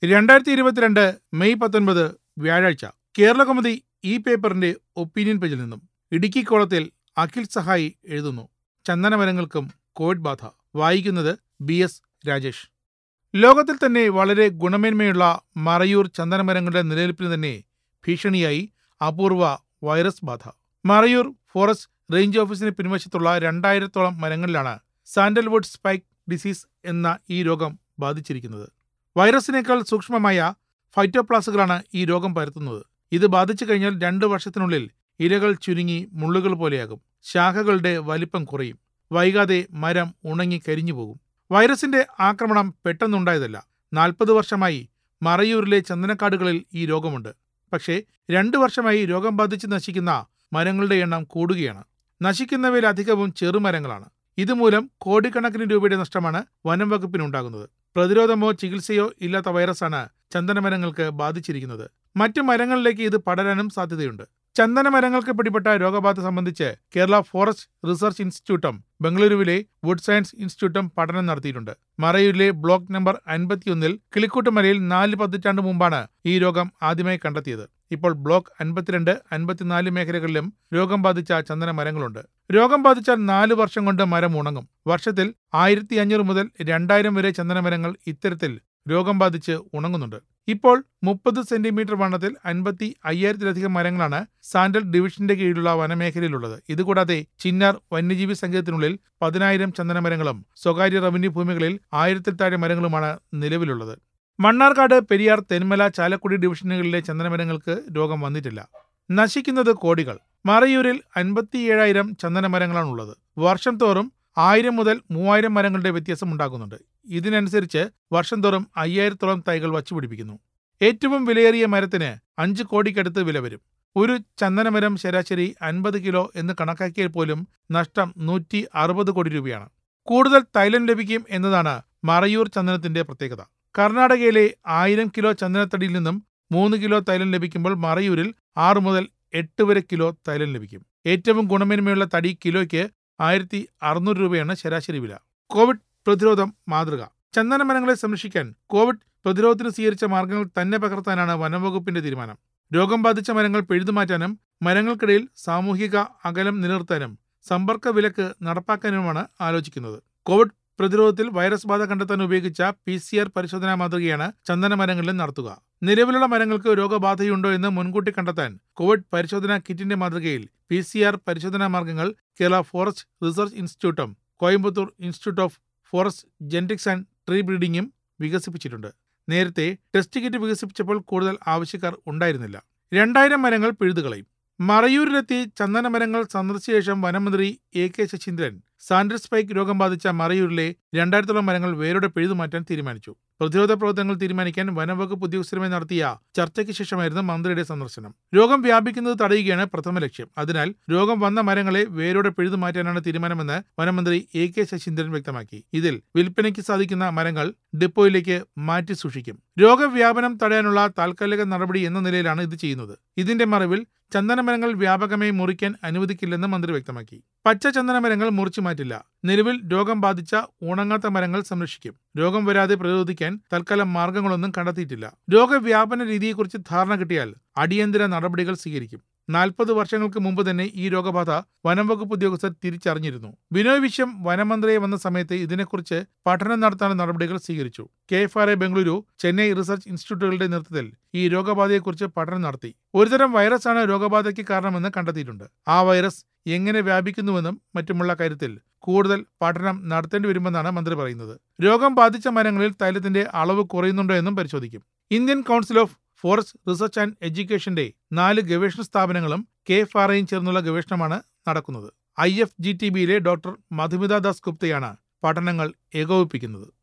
രണ്ടായിരത്തി ഇരുപത്തിരണ്ട് മെയ് പത്തൊൻപത് വ്യാഴാഴ്ച കേരള കൗമുദി ഈ പേപ്പറിന്റെ ഒപ്പീനിയൻ പേജിൽ നിന്നും ഇടുക്കി കോളത്തിൽ അഖിൽ സഹായി എഴുതുന്നു ചന്ദനമരങ്ങൾക്കും കോവിഡ് ബാധ വായിക്കുന്നത് ബി എസ് രാജേഷ് ലോകത്തിൽ തന്നെ വളരെ ഗുണമേന്മയുള്ള മറയൂർ ചന്ദനമരങ്ങളുടെ നിലനിൽപ്പിന് തന്നെ ഭീഷണിയായി അപൂർവ വൈറസ് ബാധ മറയൂർ ഫോറസ്റ്റ് റേഞ്ച് ഓഫീസിന് പിൻവശത്തുള്ള രണ്ടായിരത്തോളം മരങ്ങളിലാണ് സാൻഡൽവുഡ് സ്പൈക്ക് ഡിസീസ് എന്ന ഈ രോഗം ബാധിച്ചിരിക്കുന്നത് വൈറസിനേക്കാൾ സൂക്ഷ്മമായ ഫൈറ്റോപ്ലാസുകളാണ് ഈ രോഗം പരത്തുന്നത് ഇത് ബാധിച്ചു കഴിഞ്ഞാൽ രണ്ട് വർഷത്തിനുള്ളിൽ ഇലകൾ ചുരുങ്ങി മുള്ളുകൾ പോലെയാകും ശാഖകളുടെ വലിപ്പം കുറയും വൈകാതെ മരം ഉണങ്ങി കരിഞ്ഞു പോകും വൈറസിന്റെ ആക്രമണം പെട്ടെന്നുണ്ടായതല്ല നാൽപ്പത് വർഷമായി മറയൂരിലെ ചന്ദനക്കാടുകളിൽ ഈ രോഗമുണ്ട് പക്ഷേ രണ്ടു വർഷമായി രോഗം ബാധിച്ച് നശിക്കുന്ന മരങ്ങളുടെ എണ്ണം കൂടുകയാണ് നശിക്കുന്നവയിലധികവും ചെറുമരങ്ങളാണ് ഇതുമൂലം കോടിക്കണക്കിന് രൂപയുടെ നഷ്ടമാണ് വനം വകുപ്പിനുണ്ടാകുന്നത് പ്രതിരോധമോ ചികിത്സയോ ഇല്ലാത്ത വൈറസാണ് ചന്ദനമരങ്ങൾക്ക് ബാധിച്ചിരിക്കുന്നത് മറ്റു മരങ്ങളിലേക്ക് ഇത് പടരാനും സാധ്യതയുണ്ട് ചന്ദനമരങ്ങൾക്ക് പിടിപെട്ട രോഗബാധ സംബന്ധിച്ച് കേരള ഫോറസ്റ്റ് റിസർച്ച് ഇൻസ്റ്റിറ്റ്യൂട്ടും ബംഗളൂരുവിലെ വുഡ് സയൻസ് ഇൻസ്റ്റിറ്റ്യൂട്ടും പഠനം നടത്തിയിട്ടുണ്ട് മറയൂരിലെ ബ്ലോക്ക് നമ്പർ അൻപത്തിയൊന്നിൽ കിളിക്കൂട്ടുമലയിൽ നാല് പതിറ്റാണ്ട് മുമ്പാണ് ഈ രോഗം ആദ്യമായി കണ്ടെത്തിയത് ഇപ്പോൾ ബ്ലോക്ക് അൻപത്തിരണ്ട് അൻപത്തിനാല് മേഖലകളിലും രോഗം ബാധിച്ച ചന്ദന മരങ്ങളുണ്ട് രോഗം ബാധിച്ചാൽ നാല് വർഷം കൊണ്ട് മരം ഉണങ്ങും വർഷത്തിൽ ആയിരത്തി അഞ്ഞൂറ് മുതൽ രണ്ടായിരം വരെ ചന്ദനമരങ്ങൾ ഇത്തരത്തിൽ രോഗം ബാധിച്ച് ഉണങ്ങുന്നുണ്ട് ഇപ്പോൾ മുപ്പത് സെന്റിമീറ്റർ വണ്ണത്തിൽ അൻപത്തി അയ്യായിരത്തിലധികം മരങ്ങളാണ് സാൻഡൽ ഡിവിഷന്റെ കീഴിലുള്ള വനമേഖലയിലുള്ളത് ഇതുകൂടാതെ ചിന്നാർ വന്യജീവി സങ്കേതത്തിനുള്ളിൽ പതിനായിരം ചന്ദനമരങ്ങളും സ്വകാര്യ റവന്യൂ ഭൂമികളിൽ ആയിരത്തിൽ താഴെ മരങ്ങളുമാണ് നിലവിലുള്ളത് മണ്ണാർക്കാട് പെരിയാർ തെന്മല ചാലക്കുടി ഡിവിഷനുകളിലെ ചന്ദനമരങ്ങൾക്ക് രോഗം വന്നിട്ടില്ല നശിക്കുന്നത് കോടികൾ മറയൂരിൽ അൻപത്തിയേഴായിരം ചന്ദനമരങ്ങളാണുള്ളത് വർഷം തോറും ആയിരം മുതൽ മൂവായിരം മരങ്ങളുടെ വ്യത്യാസം ഉണ്ടാകുന്നുണ്ട് ഇതിനനുസരിച്ച് വർഷം തോറും അയ്യായിരത്തോളം തൈകൾ വച്ചുപിടിപ്പിക്കുന്നു ഏറ്റവും വിലയേറിയ മരത്തിന് അഞ്ച് കോടിക്കടുത്ത് വില വരും ഒരു ചന്ദനമരം ശരാശരി അൻപത് കിലോ എന്ന് കണക്കാക്കിയാൽ പോലും നഷ്ടം നൂറ്റി അറുപത് കോടി രൂപയാണ് കൂടുതൽ തൈലം ലഭിക്കും എന്നതാണ് മറയൂർ ചന്ദനത്തിന്റെ പ്രത്യേകത കർണാടകയിലെ ആയിരം കിലോ ചന്ദനത്തടിയിൽ നിന്നും മൂന്ന് കിലോ തൈലം ലഭിക്കുമ്പോൾ മറയൂരിൽ ആറ് മുതൽ എട്ട് വരെ കിലോ തൈലം ലഭിക്കും ഏറ്റവും ഗുണമേന്മയുള്ള തടി കിലോയ്ക്ക് ആയിരത്തി അറുന്നൂറ് രൂപയാണ് ശരാശരി വില കോവിഡ് പ്രതിരോധം മാതൃക ചന്ദനമരങ്ങളെ സംരക്ഷിക്കാൻ കോവിഡ് പ്രതിരോധത്തിന് സ്വീകരിച്ച മാർഗങ്ങൾ തന്നെ പകർത്താനാണ് വനംവകുപ്പിന്റെ തീരുമാനം രോഗം ബാധിച്ച മരങ്ങൾ പിഴുതുമാറ്റാനും മരങ്ങൾക്കിടയിൽ സാമൂഹിക അകലം നിലനിർത്താനും സമ്പർക്ക വിലക്ക് നടപ്പാക്കാനുമാണ് ആലോചിക്കുന്നത് കോവിഡ് പ്രതിരോധത്തിൽ വൈറസ് ബാധ കണ്ടെത്താൻ ഉപയോഗിച്ച പി സി ആർ പരിശോധനാ മാതൃകയാണ് ചന്ദന മരങ്ങളിൽ നടത്തുക നിലവിലുള്ള മരങ്ങൾക്ക് രോഗബാധയുണ്ടോ എന്ന് മുൻകൂട്ടി കണ്ടെത്താൻ കോവിഡ് പരിശോധനാ കിറ്റിന്റെ മാതൃകയിൽ പി സി ആർ പരിശോധനാ മാർഗങ്ങൾ കേരള ഫോറസ്റ്റ് റിസർച്ച് ഇൻസ്റ്റിറ്റ്യൂട്ടും Coimbatore institute of forest genetics and tree ബ്രീഡിംഗും വികസിപ്പിച്ചിട്ടുണ്ട് നേരത്തെ ടെസ്റ്റ് കിറ്റ് വികസിപ്പിച്ചപ്പോൾ കൂടുതൽ ആവശ്യക്കാർ ഉണ്ടായിരുന്നില്ല രണ്ടായിരം മരങ്ങൾ പിഴുതുകളയും മറയൂരിലെത്തി ചന്ദന മരങ്ങൾ സന്ദർശിച്ച ശേഷം വനമന്ത്രി A K Saseendran sandal spike രോഗം ബാധിച്ച മറയൂരിലെ രണ്ടായിരത്തോളം മരങ്ങൾ വേരോടെ പിഴുതുമാറ്റാൻ തീരുമാനിച്ചു പ്രതിരോധ പ്രവർത്തനങ്ങൾ തീരുമാനിക്കാൻ വനംവകുപ്പ് ഉദ്യോഗസ്ഥരുമായി നടത്തിയ ചർച്ചയ്ക്ക് ശേഷമായിരുന്നു മന്ത്രിയുടെ സന്ദർശനം രോഗം വ്യാപിക്കുന്നത് തടയുകയാണ് പ്രഥമ ലക്ഷ്യം അതിനാൽ രോഗം വന്ന മരങ്ങളെ വേരോടെ പിഴുതുമാറ്റാനാണ് തീരുമാനമെന്ന് വനമന്ത്രി എ കെ ശശീന്ദ്രൻ വ്യക്തമാക്കി ഇതിൽ വിൽപ്പനയ്ക്ക് സാധിക്കുന്ന മരങ്ങൾ ഡിപ്പോയിലേക്ക് മാറ്റി സൂക്ഷിക്കും രോഗവ്യാപനം തടയാനുള്ള താൽക്കാലിക നടപടി എന്ന നിലയിലാണ് ഇത് ചെയ്യുന്നത് ഇതിന്റെ മറവിൽ ചന്ദനമരങ്ങൾ വ്യാപകമായി മുറിക്കാൻ അനുവദിക്കില്ലെന്ന് മന്ത്രി വ്യക്തമാക്കി പച്ച ചന്ദനമരങ്ങൾ മുറിച്ചു മാറ്റില്ല നിലവിൽ രോഗം ബാധിച്ച ഉണങ്ങാത്ത മരങ്ങൾ സംരക്ഷിക്കും രോഗം വരാതെ പ്രതിരോധിക്കാൻ തൽക്കാലം മാർഗങ്ങളൊന്നും കണ്ടെത്തിയിട്ടില്ല രോഗവ്യാപന രീതിയെക്കുറിച്ച് ധാരണ കിട്ടിയാൽ അടിയന്തര നടപടികൾ സ്വീകരിക്കും നാൽപ്പത് വർഷങ്ങൾക്ക് മുമ്പ് തന്നെ ഈ രോഗബാധ വനം വകുപ്പ് ഉദ്യോഗസ്ഥർ തിരിച്ചറിഞ്ഞിരുന്നു ബിനോയ് വിശ്വം വനമന്ത്രിയെ വന്ന സമയത്ത് ഇതിനെക്കുറിച്ച് പഠനം നടത്താനുള്ള നടപടികൾ സ്വീകരിച്ചു K F R A Bengaluru Chennai research ഇൻസ്റ്റിറ്റ്യൂട്ടുകളുടെ നേതൃത്വത്തിൽ ഈ രോഗബാധയെക്കുറിച്ച് പഠനം നടത്തി ഒരുതരം വൈറസാണ് രോഗബാധയ്ക്ക് കാരണമെന്ന് കണ്ടെത്തിയിട്ടുണ്ട് ആ വൈറസ് എങ്ങനെ വ്യാപിക്കുന്നുവെന്നും മറ്റുമുള്ള കാര്യത്തിൽ കൂടുതൽ പഠനം നടത്തേണ്ടി വരുമെന്നാണ് മന്ത്രി പറയുന്നത് രോഗം ബാധിച്ച മരങ്ങളിൽ തൈലത്തിന്റെ അളവ് കുറയുന്നുണ്ടോ എന്നും പരിശോധിക്കും Indian council of forest research and എഡ്യൂക്കേഷന്റെ നാല് ഗവേഷണ സ്ഥാപനങ്ങളും കെ എഫ് ആർ ഐയും ചേർന്നുള്ള ഗവേഷണമാണ് നടക്കുന്നത് ഐ എഫ് ജി ടി ബിയിലെ ഡോക്ടർ മധുമിത ദാസ് ഗുപ്തയാണ് പഠനങ്ങൾ ഏകോപിപ്പിക്കുന്നത്